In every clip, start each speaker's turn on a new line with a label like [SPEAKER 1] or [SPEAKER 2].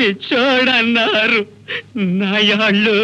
[SPEAKER 1] పిచ్చోడన్నారు నాయాళ్ళు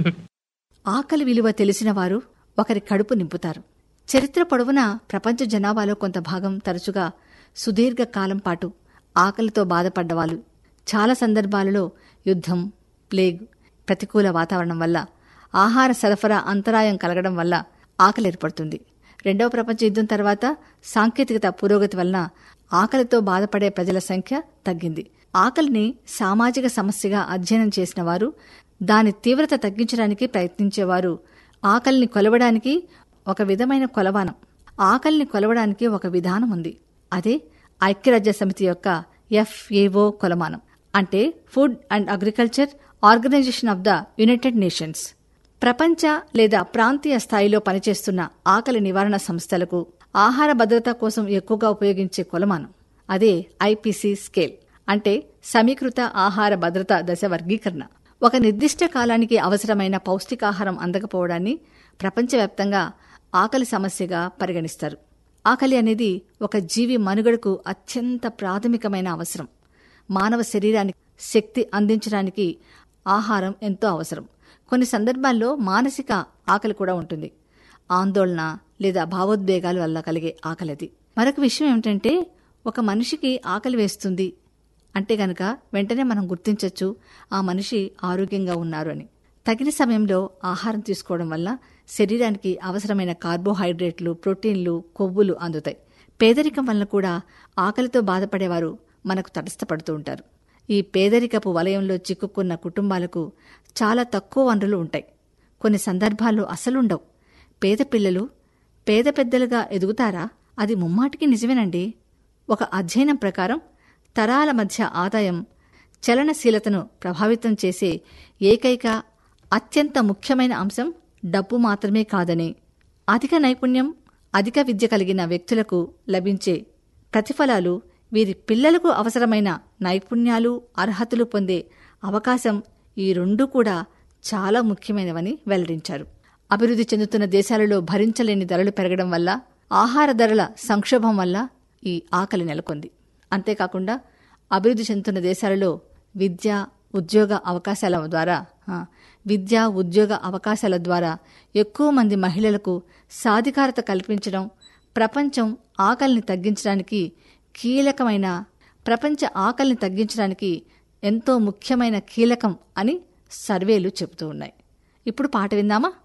[SPEAKER 2] ఆకలి విలువ తెలిసిన వారు ఒకరి కడుపు నింపుతారు చరిత్ర పొడవునా ప్రపంచ జనాభాలో కొంత భాగం తరచుగా సుదీర్ఘ కాలం పాటు ఆకలితో బాధపడ్డవాళ్ళు చాలా సందర్భాలలో యుద్ధం ప్లేగ్ ప్రతికూల వాతావరణం వల్ల ఆహార సరఫరా అంతరాయం కలగడం వల్ల ఆకలి ఏర్పడుతుంది రెండవ ప్రపంచ యుద్ధం తర్వాత సాంకేతికత పురోగతి వలన ఆకలితో బాధపడే ప్రజల సంఖ్య తగ్గింది ఆకలిని సామాజిక సమస్యగా అధ్యయనం చేసిన వారు దాని తీవ్రత తగ్గించడానికి ప్రయత్నించేవారు ఆకలిని కొలవడానికి ఒక విధమైన కొలవానం ఆకలిని కొలవడానికి ఒక విధానం ఉంది అదే ఐక్యరాజ్య సమితి యొక్క ఎఫ్ఏఓ కొలమానం అంటే Food and Agriculture Organization of the United Nations ప్రపంచ లేదా ప్రాంతీయ స్థాయిలో పనిచేస్తున్న ఆకలి నివారణ సంస్థలకు ఆహార భద్రత కోసం ఎక్కువగా ఉపయోగించే కొలమానం అదే ఐపీసీ స్కేల్ అంటే సమీకృత ఆహార భద్రత దశ వర్గీకరణ ఒక నిర్దిష్ట కాలానికి అవసరమైన పౌష్టికాహారం అందకపోవడాన్ని ప్రపంచవ్యాప్తంగా ఆకలి సమస్యగా పరిగణిస్తారు ఆకలి అనేది ఒక జీవి మనుగడకు అత్యంత ప్రాథమికమైన అవసరం మానవ శరీరానికి శక్తి అందించడానికి ఆహారం ఎంతో అవసరం కొన్ని సందర్భాల్లో మానసిక ఆకలి కూడా ఉంటుంది ఆందోళన లేదా భావోద్వేగాల వల్ల కలిగే ఆకలిది మరొక విషయం ఏమిటంటే ఒక మనిషికి ఆకలి వేస్తుంది అంటే గనక వెంటనే మనం గుర్తించవచ్చు ఆ మనిషి ఆరోగ్యంగా ఉన్నారు అని తగిన సమయంలో ఆహారం తీసుకోవడం వల్ల శరీరానికి అవసరమైన కార్బోహైడ్రేట్లు ప్రోటీన్లు కొవ్వులు అందుతాయి పేదరికం వల్ల కూడా ఆకలితో బాధపడేవారు మనకు తటస్థపడుతూ ఉంటారు ఈ పేదరికపు వలయంలో చిక్కుకున్న కుటుంబాలకు చాలా తక్కువ వనరులు ఉంటాయి కొన్ని సందర్భాల్లో అసలుండవు పేద పిల్లలు పేద పెద్దలుగా ఎదుగుతారా అది ముమ్మాటికి నిజమేనండి ఒక అధ్యయనం ప్రకారం తరాల మధ్య ఆదాయం చలనశీలతను ప్రభావితం చేసే ఏకైక అత్యంత ముఖ్యమైన అంశం డబ్బు మాత్రమే కాదని అధిక నైపుణ్యం అధిక విద్య కలిగిన వ్యక్తులకు లభించే ప్రతిఫలాలు వీరి పిల్లలకు అవసరమైన నైపుణ్యాలు అర్హతలు పొందే అవకాశం ఈ రెండూ కూడా చాలా ముఖ్యమైనవని వెల్లడించారు అభివృద్ధి చెందుతున్న దేశాలలో భరించలేని ధరలు పెరగడం వల్ల ఆహార ధరల సంక్షోభం వల్ల ఈ ఆకలి నెలకొంది అంతేకాకుండా అభివృద్ధి చెందుతున్న దేశాలలో విద్య ఉద్యోగ అవకాశాల ద్వారా ఆ, విద్య ఉద్యోగ అవకాశాల ద్వారా ఎక్కువ మంది మహిళలకు సాధికారత కల్పించడం ప్రపంచం ఆకలిని తగ్గించడానికి కీలకమైన ప్రపంచ ఆకలిని తగ్గించడానికి ఎంతో ముఖ్యమైన కీలకం అని సర్వేలు చెబుతూ ఉన్నాయి ఇప్పుడు పాట విందామా